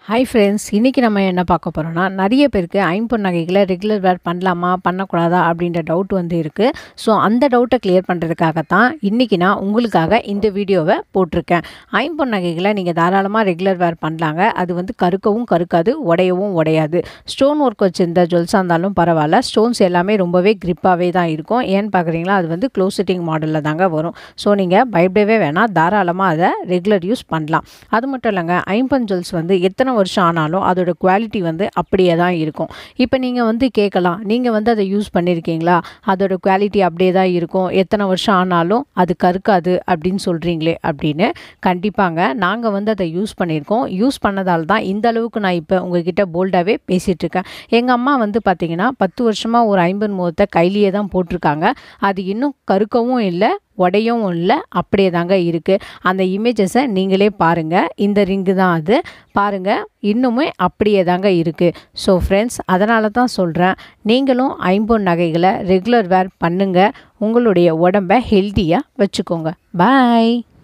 hi friends இன்றைக்கி நம்ம என்ன பார்க்க போகிறோம்னா நிறைய பேருக்கு ஐம்பொன் நகைகளை ரெகுலர் வேர் பண்ணலாமா பண்ணக்கூடாதா அப்படின்ற டவுட் வந்து இருக்குது ஸோ அந்த டவுட்டை கிளியர் பண்ணுறதுக்காகத்தான் இன்றைக்கி நான் உங்களுக்காக இந்த வீடியோவை போட்டிருக்கேன் ஐம்பொன் நகைகளை நீங்கள் தாராளமாக ரெகுலர் வேர் பண்ணலாங்க அது வந்து கருக்கவும் கருக்காது உடையவும் உடையாது ஸ்டோன் ஒர்க் வச்சிருந்த ஜுவல்ஸாக இருந்தாலும் பரவாயில்ல ஸ்டோன்ஸ் எல்லாமே ரொம்பவே கிரிப்பாகவே தான் இருக்கும் ஏன்னு பார்க்குறீங்களா அது வந்து க்ளோஸ் சிட்டிங் மாடலில் தாங்க வரும் ஸோ நீங்கள் பயப்படவே வேணாம் தாராளமாக அதை ரெகுலர் யூஸ் பண்ணலாம் அது மட்டும் இல்லைங்க ஐம்பன் ஜுவல்ஸ் வந்து எத்தனை வருஷம் ஆனாலும் அதோட குவாலிட்டி வந்து அப்படியே தான் இருக்கும் இப்போ நீங்கள் வந்து கேட்கலாம் நீங்கள் வந்து அதை யூஸ் பண்ணியிருக்கீங்களா அதோட குவாலிட்டி அப்படியே தான் இருக்கும் எத்தனை வருஷம் ஆனாலும் அது கருக்காது அப்படின்னு சொல்கிறீங்களே அப்படின்னு கண்டிப்பாங்க நாங்கள் வந்து அதை யூஸ் பண்ணியிருக்கோம் யூஸ் பண்ணதால் தான் இந்த அளவுக்கு நான் இப்போ உங்ககிட்ட போல்டாகவே பேசிகிட்டு இருக்கேன் எங்கள் அம்மா வந்து பார்த்திங்கன்னா பத்து வருஷமாக ஒரு ஐம்பது முகத்தை கையிலேயே தான் போட்டிருக்காங்க அது இன்னும் கருக்கவும் இல்லை உடையவும் இல்லை அப்படியே தாங்க இருக்குது அந்த இமேஜஸை நீங்களே பாருங்கள் இந்த ரிங்கு தான் அது பாருங்கள் இன்னுமே அப்படியே தாங்க இருக்குது ஸோ ஃப்ரெண்ட்ஸ் அதனால தான் சொல்கிறேன் நீங்களும் ஐம்பொன் நகைகளை ரெகுலர் வேர் பண்ணுங்கள் உங்களுடைய உடம்பை ஹெல்த்தியாக வச்சுக்கோங்க பாய்